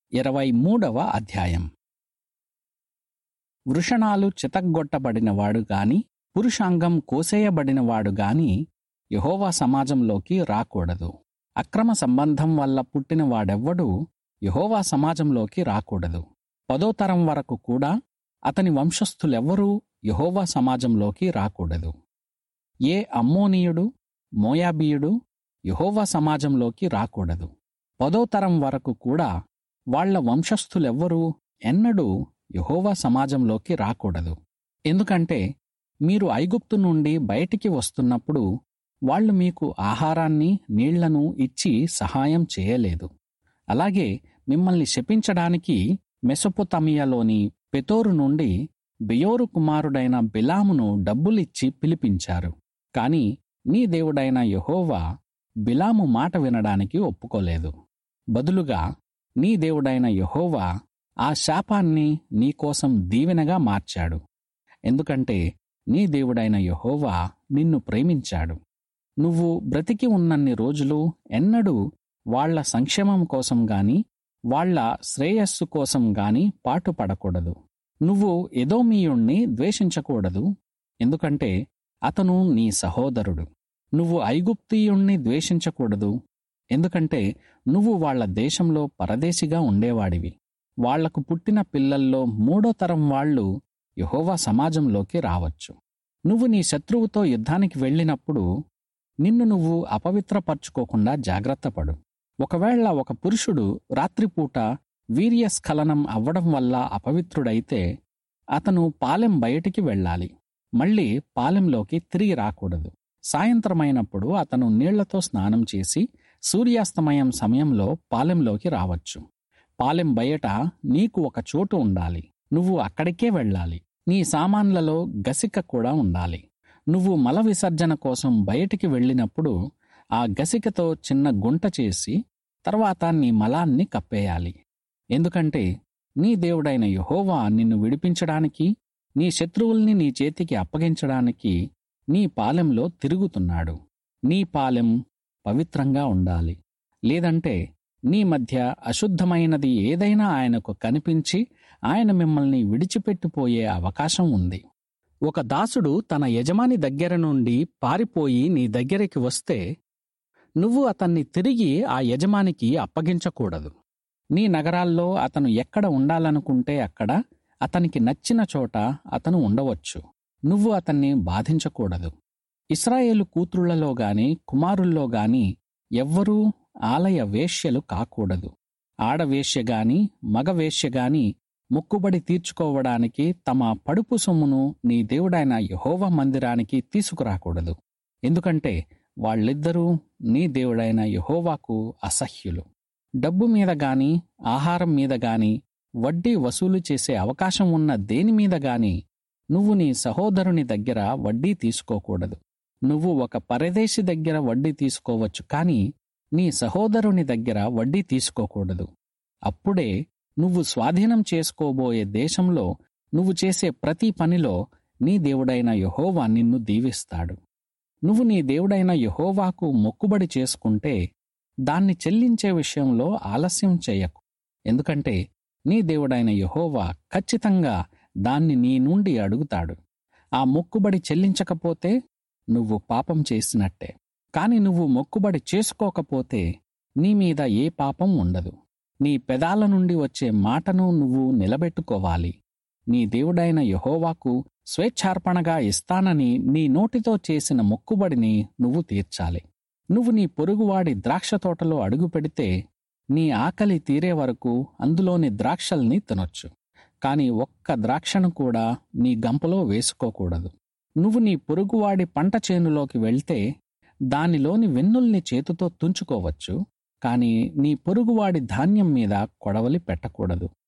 ఇరవై మూడవ అధ్యాయం వృషణాలు చితగ్గొట్టబడినవాడు గాని పురుషాంగం కోసేయబడినవాడు గాని యహోవా సమాజంలోకి రాకూడదు అక్రమ సంబంధం వల్ల పుట్టిన వాడెవ్వడూ యహోవా సమాజంలోకి రాకూడదు పదో తరం వరకు కూడా అతని వంశస్థులెవ్వరూ యహోవా సమాజంలోకి రాకూడదు ఏ అమ్మోనీయుడు మోయాబీయుడు యహోవా సమాజంలోకి రాకూడదు పదో తరం వరకు కూడా వాళ్ల వంశస్థులెవ్వరూ ఎన్నడూ యహోవా సమాజంలోకి రాకూడదు ఎందుకంటే మీరు ఐగుప్తు నుండి బయటికి వస్తున్నప్పుడు వాళ్ళు మీకు ఆహారాన్ని నీళ్లను ఇచ్చి సహాయం చేయలేదు అలాగే మిమ్మల్ని శపించడానికి మెసొపొతమియాలోని పెతోరు నుండి బెయోరు కుమారుడైన బిలామును డబ్బులిచ్చి పిలిపించారు కాని నీ దేవుడైన యహోవా బిలాము మాట వినడానికి ఒప్పుకోలేదు బదులుగా నీ దేవుడైన యహోవా ఆ శాపాన్ని నీకోసం దీవెనగా మార్చాడు ఎందుకంటే నీ దేవుడైన యహోవా నిన్ను ప్రేమించాడు నువ్వు బ్రతికి ఉన్నన్ని రోజులు ఎన్నడూ వాళ్ల సంక్షేమం కోసం గాని వాళ్ల శ్రేయస్సు కోసం గాని పాటుపడకూడదు నువ్వు ఎదోమీయుణ్ణి ద్వేషించకూడదు ఎందుకంటే అతను నీ సహోదరుడు నువ్వు ఐగుప్తీయుణ్ణి ద్వేషించకూడదు ఎందుకంటే నువ్వు వాళ్ల దేశంలో పరదేశిగా ఉండేవాడివి వాళ్లకు పుట్టిన పిల్లల్లో మూడో తరం వాళ్ళు యహోవా సమాజంలోకి రావచ్చు నువ్వు నీ శత్రువుతో యుద్ధానికి వెళ్ళినప్పుడు నిన్ను నువ్వు అపవిత్రపరచుకోకుండా జాగ్రత్తపడు ఒకవేళ ఒక పురుషుడు రాత్రిపూట వీర్యస్ఖలనం అవ్వడం వల్ల అపవిత్రుడైతే అతను పాలెం బయటికి వెళ్ళాలి మళ్ళీ పాలెంలోకి తిరిగి రాకూడదు సాయంత్రమైనప్పుడు అతను నీళ్లతో స్నానం చేసి సూర్యాస్తమయం సమయంలో పాలెంలోకి రావచ్చు పాలెం బయట నీకు ఒక చోటు ఉండాలి నువ్వు అక్కడికే వెళ్ళాలి నీ సామాన్లలో గసిక కూడా ఉండాలి నువ్వు మల విసర్జన కోసం బయటికి వెళ్ళినప్పుడు ఆ గసికతో చిన్న గుంట చేసి తర్వాత నీ మలాన్ని కప్పేయాలి ఎందుకంటే నీ దేవుడైన యహోవా నిన్ను విడిపించడానికి నీ శత్రువుల్ని నీ చేతికి అప్పగించడానికి నీ పాలెంలో తిరుగుతున్నాడు నీ పాలెం పవిత్రంగా ఉండాలి లేదంటే నీ మధ్య అశుద్ధమైనది ఏదైనా ఆయనకు కనిపించి ఆయన మిమ్మల్ని విడిచిపెట్టిపోయే అవకాశం ఉంది ఒక దాసుడు తన యజమాని దగ్గర నుండి పారిపోయి నీ దగ్గరికి వస్తే నువ్వు అతన్ని తిరిగి ఆ యజమానికి అప్పగించకూడదు నీ నగరాల్లో అతను ఎక్కడ ఉండాలనుకుంటే అక్కడ అతనికి నచ్చిన చోట అతను ఉండవచ్చు నువ్వు అతన్ని బాధించకూడదు ఇస్రాయేలు కూతుళ్లలో గాని కుమారుల్లో గాని ఎవ్వరూ ఆలయ వేశ్యలు కాకూడదు ఆడవేశ్య గాని మగ వేశ్య గాని మొక్కుబడి తీర్చుకోవడానికి తమ పడుపు సొమ్మును నీ దేవుడైన యహోవ మందిరానికి తీసుకురాకూడదు ఎందుకంటే వాళ్ళిద్దరూ నీ దేవుడైన యహోవాకు అసహ్యులు డబ్బు మీద గాని ఆహారం మీద గాని వడ్డీ వసూలు చేసే అవకాశం ఉన్న దేని మీద గాని నువ్వు నీ సహోదరుని దగ్గర వడ్డీ తీసుకోకూడదు నువ్వు ఒక పరదేశి దగ్గర వడ్డీ తీసుకోవచ్చు కానీ నీ సహోదరుని దగ్గర వడ్డీ తీసుకోకూడదు అప్పుడే నువ్వు స్వాధీనం చేసుకోబోయే దేశంలో నువ్వు చేసే ప్రతి పనిలో నీ దేవుడైన యహోవా నిన్ను దీవిస్తాడు నువ్వు నీ దేవుడైన యహోవాకు మొక్కుబడి చేసుకుంటే దాన్ని చెల్లించే విషయంలో ఆలస్యం చేయకు ఎందుకంటే నీ దేవుడైన యహోవా ఖచ్చితంగా దాన్ని నీ నుండి అడుగుతాడు ఆ మొక్కుబడి చెల్లించకపోతే నువ్వు పాపం చేసినట్టే కాని నువ్వు మొక్కుబడి చేసుకోకపోతే నీ మీద ఏ పాపం ఉండదు నీ పెదాల నుండి వచ్చే మాటను నువ్వు నిలబెట్టుకోవాలి నీ దేవుడైన యహోవాకు స్వేచ్ఛార్పణగా ఇస్తానని నీ నోటితో చేసిన మొక్కుబడిని నువ్వు తీర్చాలి నువ్వు నీ పొరుగువాడి ద్రాక్ష తోటలో అడుగు పెడితే నీ ఆకలి తీరే వరకు అందులోని ద్రాక్షల్ని తినొచ్చు కాని ఒక్క ద్రాక్షను కూడా నీ గంపలో వేసుకోకూడదు నువ్వు నీ పొరుగువాడి పంట చేనులోకి వెళ్తే దానిలోని వెన్నుల్ని చేతితో తుంచుకోవచ్చు కాని నీ పొరుగువాడి ధాన్యం మీద కొడవలి పెట్టకూడదు